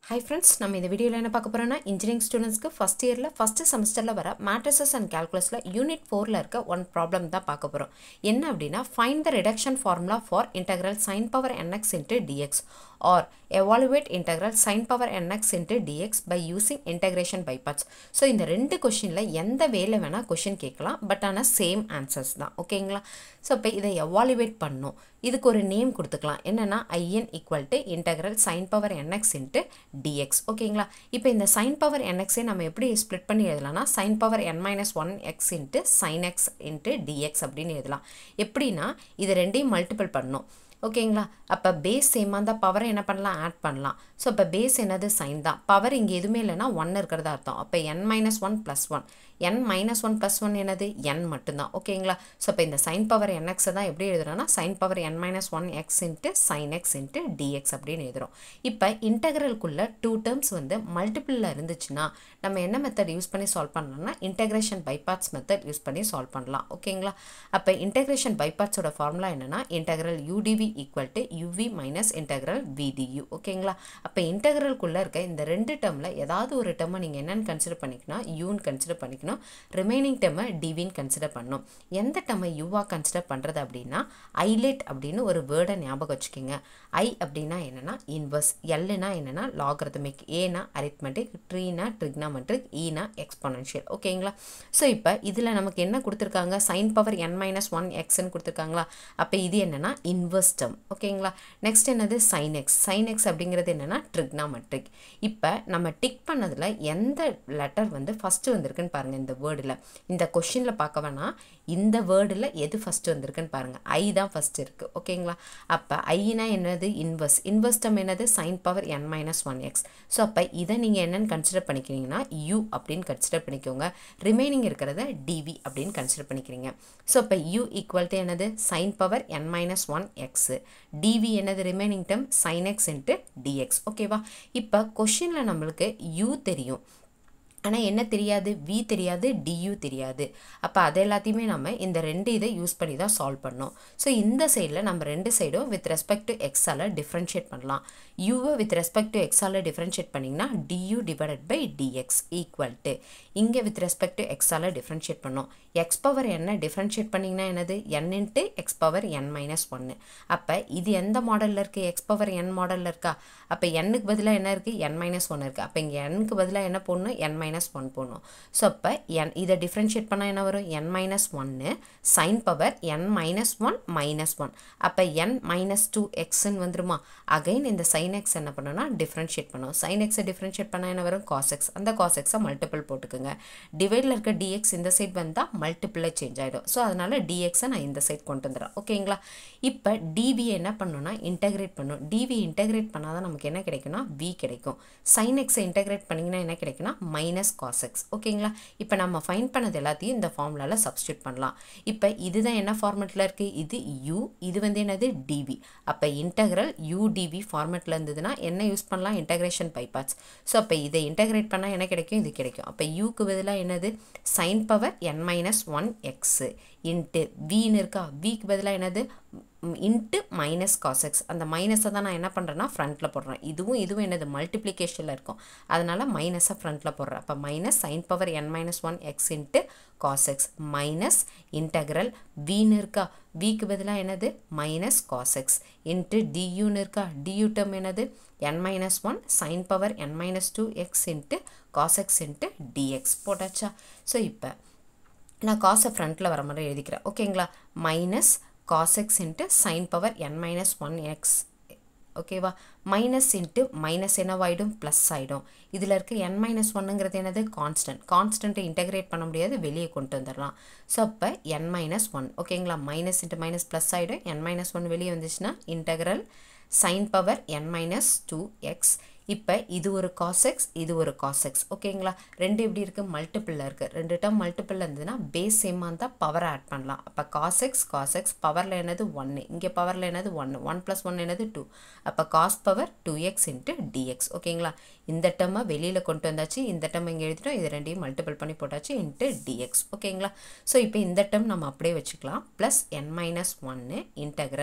hi friends நம்ம இந்த வீடியோவில் என்ன பார்க்க போகிறோம்னா இன்ஜினியரிங் ஸ்டூடெண்ட்ஸ்க்கு ஃபஸ்ட் இயரில் ஃபஸ்ட்டு செமஸ்டரில் வர மேட்ரிசஸ் அண்ட் கால்குலஸில் யூனிட் ஃபோரில் இருக்க ஒன் ப்ராப்ளம் தான் பார்க்க போகிறோம் என்ன அப்படின்னா find the reduction formula for integral sine power nx into dx or evaluate integral sine power nx into dx by using integration by parts so இந்த ரெண்டு கொஷினில் எந்த வேலை வேணால் கொஷின் கேட்கலாம் பட் ஆனால் சேம் ஆன்சர்ஸ் தான் ஓகேங்களா ஸோ இப்போ இதை எவாலுவேட் பண்ணும் இதுக்கு ஒரு நேம் கொடுத்துக்கலாம் என்னென்னா IN equal to integral sine power nx into dx ஓகேங்களா இப்போ இந்த சைன் பவர் என்எக்ஸே நம்ம எப்படி ஸ்ப்ளிட் பண்ணி எழுதலாம்னா sine power n minus one x into sine x into dx அப்படின்னு எழுதலாம் எப்படின்னா இது ரெண்டையும் மல்டிபிள் பண்ணணும் ஓகேங்களா அப்போ பேஸ் சேமாக இருந்தால் பவரை என்ன பண்ணலாம் ஆட் பண்ணலாம் ஸோ இப்போ பேஸ் என்னது சைன் தான் பவர் இங்கே எதுவுமே இல்லைன்னா ஒன் இருக்கிறதா அர்த்தம் அப்போ n minus one plus one n minus one plus one என்னது என் மட்டும்தான் ஓகேங்களா ஸோ இப்போ இந்த சைன் பவர் என்எக்ஸை தான் எப்படி எழுதுறோம்னா sine power n minus one x into sine x into dx அப்படின்னு எழுதுறோம் இப்போ இன்டெக்ரலுக்குள்ளே டூ டேர்ம்ஸ் வந்து மல்டிபிளில் இருந்துச்சுன்னா நம்ம என்ன மெத்தட் யூஸ் பண்ணி சால்வ் பண்ணலாம்னா இன்டெகிரேஷன் பைபாட்ஸ் மெத்தட் யூஸ் பண்ணி சால்வ் பண்ணலாம் ஓகேங்களா அப்போ இன்டெகிரேஷன் பைபாட்ஸோட ஃபார்முலா என்னென்னா integral udv equal to uv minus integral vdu ஓகேங்களா அப்போ இன்டெக்ரலுக்குள்ளே இருக்க இந்த ரெண்டு டேர்மில் ஏதாவது ஒரு டேர்மை நீங்கள் என்னென்னு கன்சிடர் பண்ணிக்கணும் யூன்னு கன்சிடர் பண்ணிக்கணும் ரிமைனிங் டேர்மை டிவின்னு கன்சிடர் பண்ணணும் எந்த டேர்மை யூவாக கன்சிடர் பண்ணுறது அப்படின்னா ஐலெட் அப்படின்னு ஒரு வேர்டை ஞாபகம் வச்சுக்கோங்க ஐ அப்படின்னா என்னென்னா இன்வர்ஸ் எல்லுனா என்னென்னா லாகரதமிக் ஏனா அரித்மெட்டிக் ட்ரீனா ட்ரிக்னாமெட்ரிக் ஈனா எக்ஸ்பொனன்ஷியல் ஓகேங்களா ஸோ இப்போ இதில் நமக்கு என்ன கொடுத்துருக்காங்க sine power n minus one எக்ஸ்ன்னு கொடுத்துருக்காங்களா அப்போ இது என்னென்னா இன்வர்ஸ் டேர்ம் ஓகேங்களா நெக்ஸ்ட் என்னது சைன் எக்ஸ் சைன் எக்ஸ் அப்படிங்கிறது என்னென்னா ட்ரிக்னாமெட்ரிக் இப்போ நம்ம டிக் பண்ணதில் எந்த லெட்டர் வந்து ஃபஸ்ட்டு வந்திருக்குன்னு பாருங்கள் இந்த வேர்டில் இந்த கொஷினில் பார்க்க வேணாம் இந்த வேர்டில் எது ஃபஸ்ட்டு வந்திருக்குன்னு பாருங்கள் ஐ தான் ஃபஸ்ட்டு இருக்குது ஓகேங்களா அப்போ ஐனா என்னது இன்வர்ஸ் இன்வர்ஸ் டேர்ம் என்னது sine power n minus one x so அப்போ இதை நீங்கள் என்னென்னு கன்சிடர் பண்ணிக்கிறீங்கன்னா யூ அப்படின்னு கன்சிடர் பண்ணிக்கோங்க ரிமைனிங் இருக்கிறத டிவி அப்படின்னு கன்சிடர் பண்ணிக்கிறீங்க ஸோ இப்போ யூ ஈக்குவல் டு என்னது sine power n minus one x dv என்னது remaining term sine x into dx ஓகேவா இப்போ கொஷினில் நம்மளுக்கு யூ தெரியும் ஆனால் என்ன தெரியாது வி தெரியாது டியூ தெரியாது அப்போ அது எல்லாத்தையுமே நம்ம இந்த ரெண்டு இதை யூஸ் பண்ணி தான் சால்வ் பண்ணோம் ஸோ இந்த சைடில் நம்ம ரெண்டு சைடும் வித் ரெஸ்பெக்ட் டு எக்ஸால் டிஃப்ரென்ஷியேட் பண்ணலாம் யூவை வித் ரெஸ்பெக்ட் டு எக்ஸால் டிஃப்ரென்ஷியேட் பண்ணிங்கன்னா du divided by dx equal to இங்கே வித் ரெஸ்பெக்ட் டு எக்ஸால் டிஃப்ரென்ஷியேட் பண்ணோம் எக்ஸ் பவர் என்ன டிஃப்ரென்ஷியேட் பண்ணிங்கன்னா என்னது n into x power n minus ஒன்று அப்போ இது எந்த மாடலில் இருக்குது எக்ஸ் பவர் என் மாடலில் இருக்கா அப்போ எண்ணுக்கு பதிலாக என்ன இருக்குது என் மைனஸ் ஒன்று இருக்குது அப்போ இங்கே எண்ணுக்கு பதிலாக என்ன போடணும் என் மைனஸ் ஒன் போடணும் ஸோ அப்போ என் இதை டிஃப்ரென்ஷியேட் பண்ணால் என்ன வரும் என் மைனஸ் ஒன்று sine power n minus one minus one அப்போ என் மைனஸ் டூ எக்ஸ்ன்னு வந்துருமா அகைன் இந்த சைன் எக்ஸ் என்ன பண்ணணும்னா டிஃப்ரென்ஷியேட் பண்ணும் சைன் எக்ஸை டிஃப்ரென்ஷியேட் பண்ணால் என்ன வரும் காஸ் எக்ஸ் அந்த காஸ் எக்ஸை மல்டிபிள் போட்டுக்கோங்க டிவைடில் இருக்க டிஎக்ஸ் இந்த சைட் வந்தால் மல்டிபிளில் சேஞ்ச் ஆகிடும் ஸோ அதனால் டிஎக்ஸை நான் இந்த சைட் கொண்டு வந்துடுறேன் ஓகேங்களா இப்போ டிவி என்ன பண்ணணும்னா இன்டெகிரேட் பண்ணும் டிவி இன்டெகிரேட் பண்ணால் தான் நமக்கு என்ன கிடைக்கும்னா வி கிடைக்கும் சைன் எக்ஸை இன்டெகிரேட் பண்ணிங்கன்னா என்ன கிடைக்குன்னா மைனஸ் காஸ் எக்ஸ் ஓகேங்களா இப்போ நம்ம ஃபைன் பண்ணது எல்லாத்தையும் இந்த ஃபார்முலாவில் சப்ஸ்டியூட் பண்ணலாம் இப்போ இதுதான் என்ன ஃபார்மெட்டில் இருக்குது இது யூ இது வந்து என்னது டிவி அப்போ இன்டெக்ரல் யூடிவி ஃபார்மெட்டில் இருந்ததுன்னா என்ன யூஸ் பண்ணலாம் இன்டெகிரேஷன் பை பார்ட்ஸ் ஸோ அப்போ இதை இன்டெகிரேட் பண்ணால் என்ன கிடைக்கும் இது கிடைக்கும் அப்போ யூக்கு பதிலாக என்னது sine power n minus one x into வின்னு இருக்கா விக்கு பதிலாக என்னது இன்ட்டு மைனஸ் காசெக்ஸ் அந்த மைனஸை தான் நான் என்ன பண்ணுறேன்னா ஃப்ரண்ட்டில் போடுறேன் இதுவும் இதுவும் என்னது மல்டிப்ளிகேஷனில் இருக்கும் அதனால் மைனஸை ஃப்ரண்ட்டில் போடுறேன் அப்போ minus sine power n minus one x into cos x minus integral வின்னு இருக்கா விக்கு பதிலாக என்னது மைனஸ் காசெக்ஸ் இன்ட்டு டியூன்னு இருக்கா டியூ டேர்ம் என்னது n minus one sine power n minus two x into cos x into dx போட்டாச்சா ஸோ இப்போ நான் காசை ஃப்ரண்ட்டில் வர மாதிரி எழுதிக்கிறேன் ஓகேங்களா minus cos x into sine power n minus one x ஓகேவா மைனஸ் இன்ட்டு மைனஸ் என்னவாயிடும் ப்ளஸ் ஆகிடும் இதில் இருக்க என் மைனஸ் ஒன்னுங்கிறது என்னது கான்ஸ்டன்ட் கான்ஸ்டன்ட்டை இன்டெகிரேட் பண்ண முடியாது வெளியே கொண்டு வந்துடலாம் ஸோ அப்போ என் மைனஸ் ஒன் ஓகேங்களா மைனஸ் இன்ட்டு மைனஸ் ப்ளஸ் ஆகிடும் என் மைனஸ் ஒன் வெளியே வந்துச்சுன்னா integral sine power n minus two x இப்போ இது ஒரு காசெக்ஸ் இது ஒரு காசெக்ஸ் ஓகேங்களா ரெண்டு எப்படி இருக்குது மல்டிப்பிளில் இருக்குது ரெண்டு டேர்ம் மல்டிப்பிளில் இருந்ததுன்னா பேஸ் சேமாக இருந்தால் பவரை ஆட் பண்ணலாம் அப்போ காசெக்ஸ் காசெக்ஸ் பவரில் என்னது ஒன்று இங்கே பவரில் என்னது ஒன்று ஒன் ப்ளஸ் ஒன் என்னது டூ அப்போ cos power two x into dx ஓகேங்களா இந்த டேர்மை வெளியில் கொண்டு வந்தாச்சு இந்த டேர்ம் இங்கே எழுதிட்டோம் இது ரெண்டையும் மல்டிபிள் பண்ணி போட்டாச்சு இன்ட்டு டிஎக்ஸ் ஓகேங்களா ஸோ இப்போ இந்த டேர்ம் நம்ம அப்படியே வச்சுக்கலாம் ப்ளஸ் என் மைனஸ் ஒன்று இன்டெக்ரல்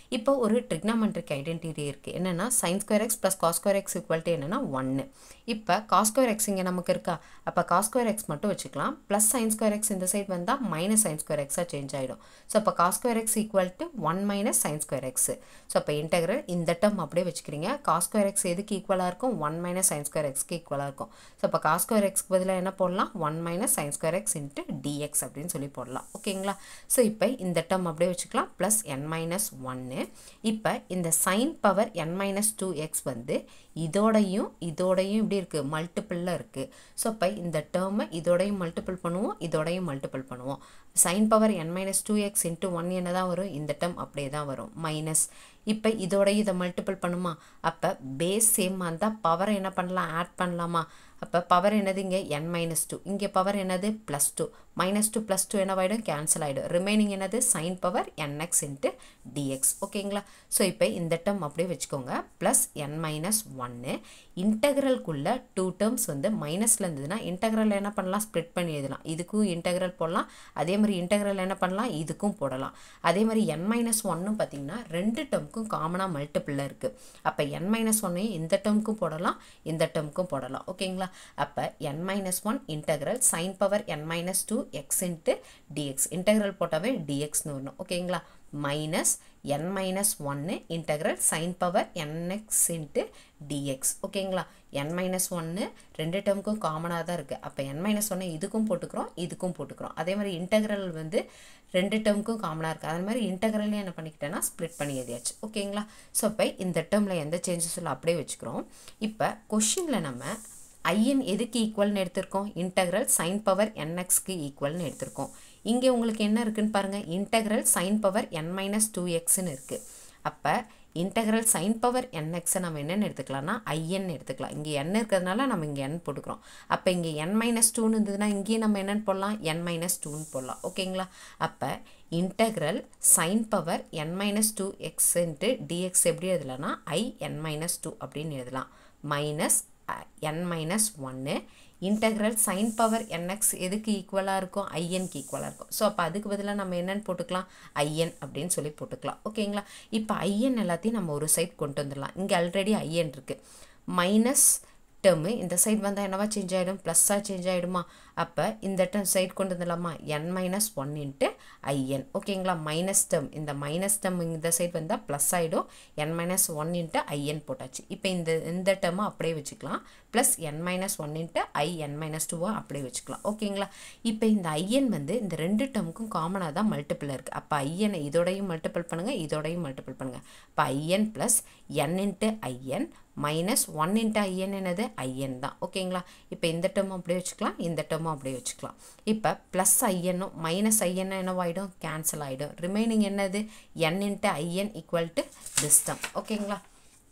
இப்போ ஒரு ட்ரிக்னாமெட்ரிக் ஐடென்டிட்டி இருக்குது என்னென்னா sine square x plus cos square x equal to என்னென்னா ஒன்று இப்போ காஸ் ஸ்கொயர் எக்ஸ் இங்கே நமக்கு இருக்கா அப்போ காஸ் ஸ்கொயர் எக்ஸ் மட்டும் வச்சுக்கலாம் ப்ளஸ் சைன் ஸ்கொயர் எக்ஸ் இந்த சைடு வந்தால் மைனஸ் சைன் ஸ்கொயர் எக்ஸாக சேஞ்ச் ஆகிடும் ஸோ அப்போ cos square x equal to one minus sine square x so அப்போ இன்டெக்ரல் இந்த டேர்ம் அப்படியே வச்சுக்கிறீங்க காஸ் ஸ்கொயர் எக்ஸ் எதுக்கு ஈக்குவலாக இருக்கும் ஒன் மைனஸ் சைன் ஸ்கொயர் எக்ஸ்க்கு ஈக்குவலாக இருக்கும் ஸோ அப்போ காஸ் ஸ்கொயர் எக்ஸ்க்கு பதிலாக என்ன போடலாம் one minus sine square x into dx அப்படின்னு சொல்லி போடலாம் ஓகேங்களா ஸோ இப்போ இந்த டேர்ம் அப்படியே வச்சுக்கலாம் ப்ளஸ் என் மைனஸ் ஒன்று இப்போ இந்த sine power n minus two x வந்து இதோடையும் இதோடையும் இப்படி இருக்குது மல்டிப்பிளில் இருக்குது ஸோ இப்போ இந்த டேர்மை இதோடையும் மல்டிபிள் பண்ணுவோம் இதோடையும் மல்டிபிள் பண்ணுவோம் sine power n minus two x into one என்ன தான் வரும் இந்த டேர்ம் அப்படியே தான் வரும் மைனஸ் இப்போ இதோடய இதை மல்டிபிள் பண்ணுமா அப்போ பேஸ் சேமாக இருந்தால் பவர் என்ன பண்ணலாம் ஆட் பண்ணலாமா அப்போ பவர் என்னது இங்கே என் மைனஸ் டூ இங்கே பவர் என்னது plus two minus two plus two என்னவாயிடும் கேன்சல் ஆகிடும் ரிமைனிங் என்னது sine power nx into dx ஓகேங்களா ஸோ இப்போ இந்த டேர்ம் அப்படியே வச்சுக்கோங்க ப்ளஸ் என் மைனஸ் ஒன்று இன்டகிரல்குள்ளே டூ டேர்ம்ஸ் வந்து மைனஸில் இருந்ததுன்னா இன்டகிரல் என்ன பண்ணலாம் ஸ்ப்ளிட் பண்ணி எழுதலாம் இதுக்கும் இன்டகிரல் போடலாம் அதே மாதிரி இன்டகிரல் என்ன பண்ணலாம் இதுக்கும் போடலாம் அதே மாதிரி என் மைனஸ் ஒன்னும் பார்த்தீங்கன்னா ரெண்டு டேர்முக்கும் காமனாக மல்டிப்பிளில் இருக்குது அப்போ என் மைனஸ் ஒன்னையும் இந்த டேர்முக்கும் போடலாம் இந்த டேர்முக்கும் போடலாம் ஓகேங்களா அப்போ n minus one integral sine power n minus two x into dx integral போட்டாவே டிஎக்ஸ்னு வரணும் ஓகேங்களா மைனஸ் என் மைனஸ் ஒன்று integral sine power nx into dx ஓகேங்களா என் மைனஸ் ஒன்று ரெண்டு டேர்முக்கும் காமனாக தான் இருக்குது அப்போ என் மைனஸ் ஒன்று இதுக்கும் போட்டுக்கிறோம் இதுக்கும் போட்டுக்கிறோம் அதே மாதிரி இன்டகிரல் வந்து ரெண்டு டேர்முக்கும் காமனாக இருக்குது அதே மாதிரி இன்டகிரல்லையும் என்ன பண்ணிக்கிட்டேன்னா ஸ்ப்ளிட் பண்ணி எழுதியாச்சு ஓகேங்களா ஸோ இப்போ இந்த டேர்மில் எந்த சேஞ்சஸும் இல்லை அப்படியே வச்சுக்கிறோம் இப்போ கொஷினில் நம்ம ஐஎன் எதுக்கு ஈக்குவல்னு எடுத்திருக்கோம் இன்டகிரல் சைன் பவர் என்எக்ஸ்க்கு ஈக்குவல்னு எடுத்திருக்கோம் இங்கே உங்களுக்கு என்ன இருக்குன்னு பாருங்கள் integral sine power n minus two எக்ஸ்ன்னு இருக்குது அப்போ இன்டகிரல் சைன் பவர் என்எக்ஸை நம்ம என்னென்னு எடுத்துக்கலாம்னா ஐஎன் எடுத்துக்கலாம் இங்கே என் இருக்கிறதுனால நம்ம இங்கே என் போட்டுக்கிறோம் அப்போ இங்கே என் மைனஸ் டூன்னு இருந்ததுன்னா இங்கேயும் நம்ம என்னென்னு போடலாம் என் மைனஸ் டூன்னு போடலாம் ஓகேங்களா அப்போ integral sine power n minus two x into dx எப்படி எழுதலாம்னா ஐ என் மைனஸ் டூ அப்படின்னு எழுதலாம் மைனஸ் என் மைனஸ் ஒன்று இன்டகிரல் சைன் பவர் என்எக்ஸ் எதுக்கு ஈக்குவலாக இருக்கும் ஐஎன்க்கு ஈக்குவலாக இருக்கும் ஸோ அப்போ அதுக்கு பதிலாக நம்ம என்னென்னு போட்டுக்கலாம் ஐஎன் அப்படின்னு சொல்லி போட்டுக்கலாம் ஓகேங்களா இப்போ ஐஎன் எல்லாத்தையும் நம்ம ஒரு சைட் கொண்டு வந்துடலாம் இங்கே ஆல்ரெடி ஐஎன் இருக்குது மைனஸ் டேர்மு இந்த சைடு வந்தால் என்னவா சேஞ்ச் ஆகிடும் ப்ளஸ்ஸாக சேஞ்ச் ஆகிடுமா அப்போ இந்த டேர்ம் சைடு கொண்டு வந்துடலாமா n minus one into In ஓகேங்களா மைனஸ் டேர்ம் இந்த மைனஸ் டேர்ம் இந்த சைடு வந்தால் ப்ளஸ் ஆகிடும் n minus one into In போட்டாச்சு இப்போ இந்த இந்த டேர்மை அப்படியே வச்சுக்கலாம் plus n minus one into I n minus டூவாக அப்படியே வச்சுக்கலாம் ஓகேங்களா இப்போ இந்த ஐஎன் வந்து இந்த ரெண்டு டேர்முக்கும் காமனாக தான் மல்டிப்பிள் இருக்குது அப்போ ஐஎனை இதோடையும் மல்டிபிள் பண்ணுங்கள் இதோடையும் மல்டிபிள் பண்ணுங்கள் இப்போ In plus n into In minus one into In என்னது ஐஎன் தான் ஓகேங்களா இப்போ இந்த டேர்மும் அப்படியே வச்சுக்கலாம் இந்த டேர்மும் அப்படியே வச்சுக்கலாம் இப்போ ப்ளஸ் ஐஎன்னும் மைனஸ் ஐஎன் என்னவாயிடும் கேன்சல் ஆகிடும் ரிமைனிங் என்னது n into In equal to this term ஓகேங்களா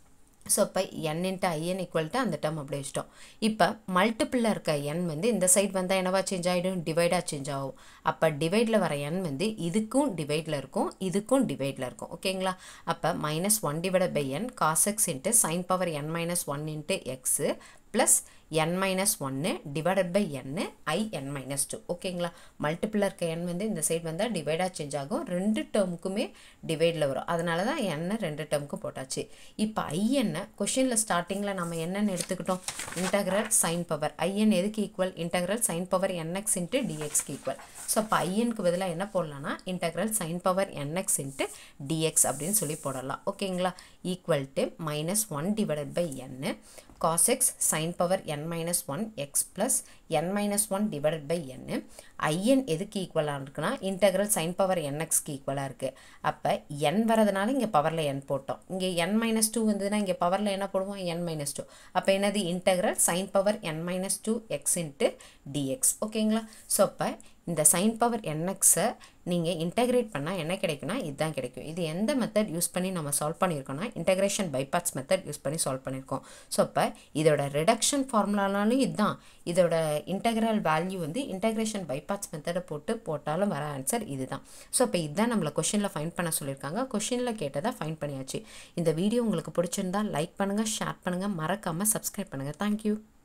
ஸோ இப்போ n into In equal to அந்த டேர்ம் அப்படியே வச்சிட்டோம் இப்போ மல்டிப்பிளில் இருக்க என் வந்து இந்த சைடு வந்தால் என்னவா சேஞ்ச் ஆகிடும் டிவைடாக சேஞ்ச் ஆகும் அப்போ டிவைடில் வர என் வந்து இதுக்கும் டிவைடில் இருக்கும் இதுக்கும் டிவைடில் இருக்கும் ஓகேங்களா அப்போ minus one divide by n cos x into sine power n minus one into x plus n minus ஒன்று divided by n I n minus two ஓகேங்களா மல்டிப்பிளில் இருக்க என் வந்து இந்த சைடு வந்தால் டிவைடாக சேஞ்ச் ஆகும் ரெண்டு டேர்முக்குமே டிவைடில் வரும் அதனால தான் எண்ணை ரெண்டு டேர்முக்கு போட்டாச்சு இப்போ ஐஎன்னை கொஷினில் ஸ்டார்டிங்கில் நம்ம என்னென்னு எடுத்துக்கிட்டோம் இன்டகிரல் சைன் பவர் ஐஎன் எதுக்கு equal integral sine power nx into டிஎக்ஸ்க்கு ஈக்குவல் ஸோ அப்போ ஐஎனுக்கு பதிலாக என்ன போடலாம்னா integral sine power nx into dx அப்படின்னு சொல்லி போடலாம் ஓகேங்களா equal to minus one divided by n cos x sin power n minus 1 x plus n minus 1 divided by n in எதுக்கு ஈக்குவலாக இருக்குன்னா இன்டெக்ரல் sin power nxக்கு ஈக்குவலாக இருக்குது அப்போ n வரதுனால இங்கே பவரில் n போட்டோம் இங்கே n மைனஸ் டூ வந்ததுன்னா இங்கே பவரில் என்ன போடுவோம் n மைனஸ் டூ அப்போ என்னது integral sin power n minus two x into dx ஓகேங்களா ஸோ அப்போ இந்த சைன் பவர் என்எக்ஸை நீங்கள் இன்டகிரேட் பண்ணால் என்ன கிடைக்கும்னா இதுதான் கிடைக்கும் இது எந்த மெத்தட் யூஸ் பண்ணி நம்ம சால்வ் பண்ணியிருக்கோம்னா இன்டகிரேஷன் பைபாட்ஸ் மெத்தட் யூஸ் பண்ணி சால்வ் பண்ணியிருக்கோம் ஸோ அப்போ இதோட ரிடக்ஷன் ஃபார்முலானாலும் இதுதான் இதோட இன்டகிரல் வேல்யூ வந்து இன்டகிரேஷன் பைபாட்ஸ் மெத்தடை போட்டு போட்டாலும் வர ஆன்சர் இதுதான் ஸோ அப்போ இதுதான் நம்மளை கொஷினில் ஃபைன் பண்ண சொல்லியிருக்காங்க கொஷினில் கேட்டதை ஃபைன் பண்ணியாச்சு இந்த வீடியோ உங்களுக்கு பிடிச்சிருந்தா லைக் பண்ணுங்கள் ஷேர் பண்ணுங்கள் மறக்காமல் சப்ஸ்கிரைப் பண்ணுங்கள் தேங்க்யூ